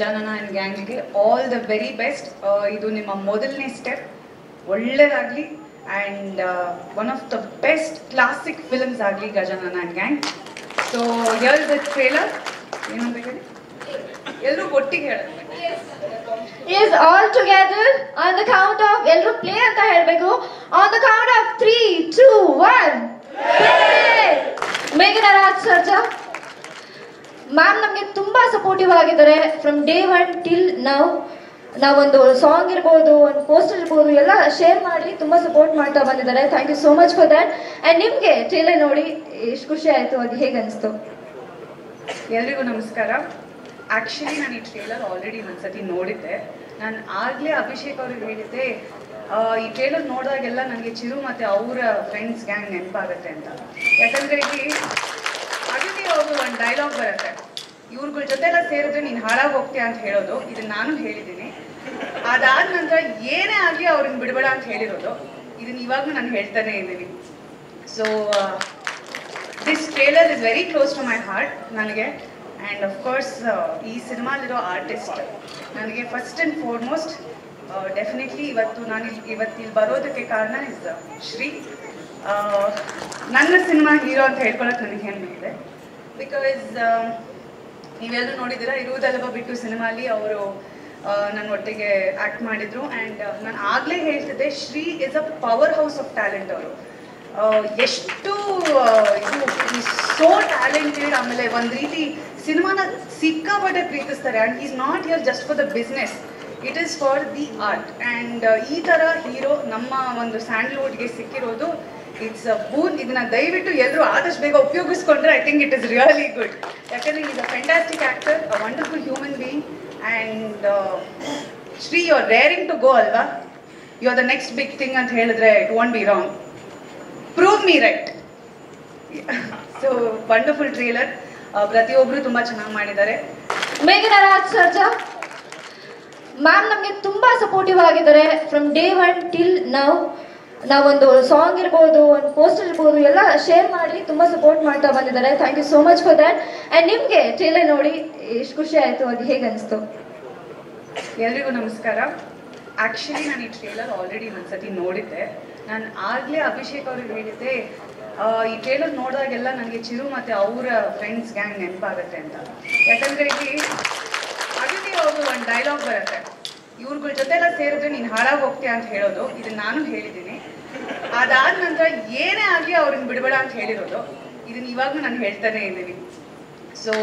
Gajanana and ಗ್ಯಾಂಗ್ಗೆ all the very best ಇದು ನಿಮ್ಮ ಮೊದಲನೇ ಸ್ಟೆಪ್ ಒಳ್ಳೇದಾಗಲಿ and one of the best classic films ಆಗಲಿ Gajanana and gang so here the trailer ಏನಂತ ಹೇಳಿ ಎಲ್ಲರೂ ಒಟ್ಟಿಗೆ ಹೇಳಬೇಕು is all together on the count of ಎಲ್ಲರೂ ಪ್ಲೇ ಅಂತ ಹೇಳಬೇಕು on the count of 3 2 1 ಮೇಘನ ರಾಜ್ ಸರ್ಜಾ ಮ್ಯಾಮ್ ನಮಗೆ ತುಂಬಾ ಸಪೋರ್ಟಿವ್ ಆಗಿದ್ದಾರೆ ಫ್ರಮ್ ಡೇ ಒನ್ ಟಿಲ್ ನಾವು ನಾವೊಂದು ಸಾಂಗ್ ಇರ್ಬೋದು ಒಂದು ಪೋಸ್ಟರ್ ಇರ್ಬೋದು ಎಲ್ಲ ಶೇರ್ ಮಾಡಿ ತುಂಬಾ ಸಪೋರ್ಟ್ ಮಾಡ್ತಾ ಬಂದಿದ್ದಾರೆ thank you so much for that and ನಿಮಗೆ ಟ್ರೇಲರ್ ನೋಡಿ ಎಷ್ಟು ಖುಷಿ ಆಯಿತು ಅದು ಹೇಗೆ ಅನಿಸ್ತು ಎಲ್ರಿಗೂ ನಮಸ್ಕಾರ ಆ್ಯಕ್ಚುಲಿ ನಾನು ಈ ಟ್ರೇಲರ್ ಆಲ್ರೆಡಿ ಒಂದ್ಸತಿ ನೋಡಿದ್ದೆ ನಾನು ಆಗಲೇ ಅಭಿಷೇಕ್ ಅವ್ರಿಗೆ ಹೇಳಿದ್ದೆ ಆ, ಈ ಟ್ರೇಲರ್ ನೋಡಿದಾಗೆಲ್ಲ ನನಗೆ ಚಿರು ಮತ್ತು ಅವರ ಫ್ರೆಂಡ್ಸ್ ಗ್ಯಾಂಗ್ ನೆನಪಾಗುತ್ತೆ ಅಂತ ಯಾಕಂದರೆ ಇಲ್ಲಿ ಅದಿತಿ ಅವ್ರದ್ದು ಒಂದು ಡೈಲಾಗ್ ಬರುತ್ತೆ ಇವ್ರಗಳ ಜೊತೆ ಎಲ್ಲ ಸೇರಿದ್ರೆ ನೀನು ಹಾಳಾಗಿ ಹೋಗ್ತೀಯ ಅಂತ ಹೇಳೋದು ಇದನ್ನ ನಾನು ಹೇಳಿದ್ದೀನಿ ಅದಾದ ನಂತರ ಏನೇ ಆಗಲಿ ಅವ್ರನ್ನ ಬಿಡಬೇಡ ಅಂತ ಹೇಳಿರೋದು ಇದನ್ನ ಇವಾಗಲೂ ನಾನು ಹೇಳ್ತಾನೆ ಇದ್ದೀನಿ so this trailer is very close to my heart ನನಗೆ ಆ್ಯಂಡ್ ಅಫ್ಕೋರ್ಸ್ ಈ ಸಿನಿಮಾಲಿರೋ ಆರ್ಟಿಸ್ಟ್ ನನಗೆ ಫಸ್ಟ್ ಆ್ಯಂಡ್ ಫಾರ್ಮೋಸ್ಟ್ ಡೆಫಿನೆಟ್ಲಿ ಇವತ್ತು ನಾನು ಇಲ್ಲಿ ಇವತ್ತು ಇಲ್ಲಿ ಬರೋದಕ್ಕೆ ಕಾರಣ ಇಸ್ ಶ್ರೀ ಆ, ನನ್ನ ಸಿನಿಮಾ ಹೀರೋ ಅಂತ ಹೇಳ್ಕೊಳಕ್ಕೆ ನನಗೆ ಹೆಮ್ಮೆ ಇದೆ ಬಿಕಾಸ್ ನೀವೆಲ್ಲರೂ ನೋಡಿದ್ದೀರಾ ಇರುವುದಲ್ಲವ ಬಿಟ್ಟು ಸಿನಿಮಾಲಿ ಅವರು ನನ್ನ ಒಟ್ಟಿಗೆ ಆ್ಯಕ್ಟ್ ಮಾಡಿದ್ರು ಆ್ಯಂಡ್ ನಾನು ಆಗಲೇ ಹೇಳ್ತಿದ್ದೆ Shri is a power house of talent ಅವರು ಎಷ್ಟು ಆ, ಇದು ಸೋ ಟ್ಯಾಲೆಂಟೆಡ್ ಆಮೇಲೆ ಒಂದು ರೀತಿ ಸಿನಿಮಾನ ಸಿಕ್ಕಾಪಟ್ಟೆ ಪ್ರೀತಿಸ್ತಾರೆ and is not here just for the business it is for the art and ಈ ಥರ ಹೀರೋ ನಮ್ಮ ಒಂದು ಸ್ಯಾಂಡಲ್ವುಡ್ಗೆ ಸಿಕ್ಕಿರೋದು ಇಟ್ಸ್ ಅ ಬೂನ್ ಇದನ್ನ ದಯವಿಟ್ಟು ಎಲ್ಲರೂ ಆದಷ್ಟು ಬೇಗ ಉಪಯೋಗಿಸ್ಕೊಂಡ್ರೆ I think it is really good ಯಾಕಂದರೆ is a fantastic actor a wonderful human being and Shri you are raring to go ಅಲ್ವಾ you are the next big thing ಅಂತ ಹೇಳಿದ್ರೆ it won't be wrong prove me right so wonderful trailer ಪ್ರತಿಯೊಬ್ಬರು ತುಂಬ ಚೆನ್ನಾಗಿ ಮಾಡಿದ್ದಾರೆ ಮೇಘನ Raj Sarja ma'am ನಮಗೆ ತುಂಬಾ supportive ಆಗಿದ್ದಾರೆ ಫ್ರಮ್ ಡೇ ಒನ್ ಟಿಲ್ ನಾವು ನಾವೊಂದು ಸಾಂಗ್ ಇರ್ಬೋದು ಒಂದು ಪೋಸ್ಟರ್ ಇರ್ಬೋದು ಎಲ್ಲ ಶೇರ್ ಮಾಡಿ ತುಂಬಾ ಸಪೋರ್ಟ್ ಮಾಡ್ತಾ ಬಂದಿದ್ದಾರೆ thank you so much for that and ನಿಮಗೆ ಟ್ರೇಲರ್ ನೋಡಿ ಎಷ್ಟು ಖುಷಿ ಆಯಿತು ಅದು ಹೇಗೆ ಅನಿಸ್ತು ಎಲ್ರಿಗೂ ನಮಸ್ಕಾರ ಆ್ಯಕ್ಚುಲಿ ನಾನು ಈ ಟ್ರೇಲರ್ ಆಲ್ರೆಡಿ ಒಂದ್ಸತಿ ನೋಡಿದ್ದೆ ನಾನು ಆಗಲೇ ಅಭಿಷೇಕ್ ಅವ್ರಿಗೆ ಹೇಳಿದ್ದೆ ಆ, ಈ ಟ್ರೇಲರ್ ನೋಡಿದಾಗೆಲ್ಲ ನನಗೆ ಚಿರು ಮತ್ತು ಅವರ ಫ್ರೆಂಡ್ಸ್ ಗ್ಯಾಂಗ್ ನೆನಪಾಗುತ್ತೆ ಅಂತ ಯಾಕಂದರೆ ಇಲ್ಲಿ ಅದಿತಿ ಅವ್ರದ್ದು ಒಂದು ಡೈಲಾಗ್ ಬರುತ್ತೆ ಇವ್ರಗಳ ಜೊತೆ ಎಲ್ಲ ಸೇರಿದ್ರೆ ನೀನು ಹಾಳಾಗಿ ಹೋಗ್ತೀಯ ಅಂತ ಹೇಳೋದು ಇದನ್ನ ನಾನು ಹೇಳಿದ್ದೀನಿ ಅದಾದ ನಂತರ ಏನೇ ಆಗಲಿ ಅವ್ರನ್ನ ಬಿಡಬೇಡ ಅಂತ ಹೇಳಿರೋದು ಇದನ್ನ ಇವಾಗಲೂ ನಾನು ಹೇಳ್ತಾನೆ ಇದ್ದೀನಿ so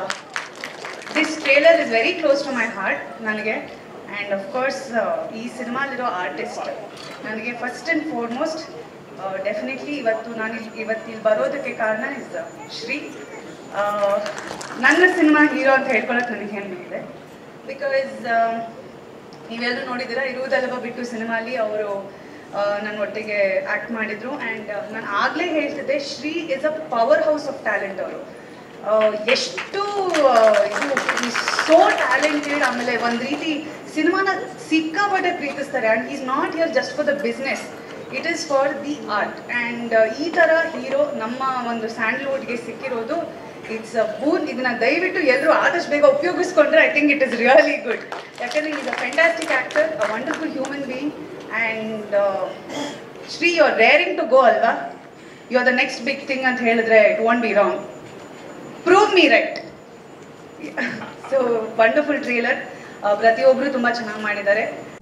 this trailer is very close to my heart ನನಗೆ ಆ್ಯಂಡ್ ಅಫ್ಕೋರ್ಸ್ ಈ ಸಿನಿಮಾಲಿರೋ ಆರ್ಟಿಸ್ಟ್ ನನಗೆ ಫಸ್ಟ್ ಆ್ಯಂಡ್ ಫಾರ್ಮೋಸ್ಟ್ ಡೆಫಿನೆಟ್ಲಿ ಇವತ್ತು ನಾನು ಇಲ್ಲಿ ಇವತ್ತು ಇಲ್ಲಿ ಬರೋದಕ್ಕೆ ಕಾರಣ ಇಸ್ ಶ್ರೀ ಆ, ನನ್ನ ಸಿನಿಮಾ ಹೀರೋ ಅಂತ ಹೇಳ್ಕೊಳಕ್ಕೆ ನನಗೆ ಹೆಮ್ಮೆ ಇದೆ ಬಿಕಾಸ್ ನೀವೆಲ್ಲರೂ ನೋಡಿದ್ದೀರಾ ಇರುವುದಲ್ಲವ ಬಿಟ್ಟು ಸಿನಿಮಾಲಿ ಅವರು ನನ್ನ ಒಟ್ಟಿಗೆ ಆ್ಯಕ್ಟ್ ಮಾಡಿದ್ರು ಆ್ಯಂಡ್ ನಾನು ಆಗಲೇ ಹೇಳ್ತಿದ್ದೆ Shri is a power house of talent ಅವರು ಎಷ್ಟು ಆ, ಇದು ಸೋ ಟ್ಯಾಲೆಂಟೆಡ್ ಆಮೇಲೆ ಒಂದು ರೀತಿ ಸಿನಿಮಾನ ಸಿಕ್ಕಾಪಟ್ಟೆ ಪ್ರೀತಿಸ್ತಾರೆ and is not here just for the business it is for the art and ಈ ಥರ ಹೀರೋ ನಮ್ಮ ಒಂದು ಸ್ಯಾಂಡಲ್ವುಡ್ಗೆ ಸಿಕ್ಕಿರೋದು ಇಟ್ಸ್ ಅ ಬೂನ್ ಇದನ್ನ ದಯವಿಟ್ಟು ಎಲ್ಲರೂ ಆದಷ್ಟು ಬೇಗ ಉಪಯೋಗಿಸ್ಕೊಂಡ್ರೆ I think it is really good ಯಾಕಂದರೆ is a fantastic actor a wonderful human being and Shri you are raring to go ಅಲ್ವಾ you are the next big thing ಅಂತ ಹೇಳಿದ್ರೆ it won't be wrong prove me right so wonderful trailer ಪ್ರತಿಯೊಬ್ಬರು ತುಂಬ ಚೆನ್ನಾಗಿ ಮಾಡಿದ್ದಾರೆ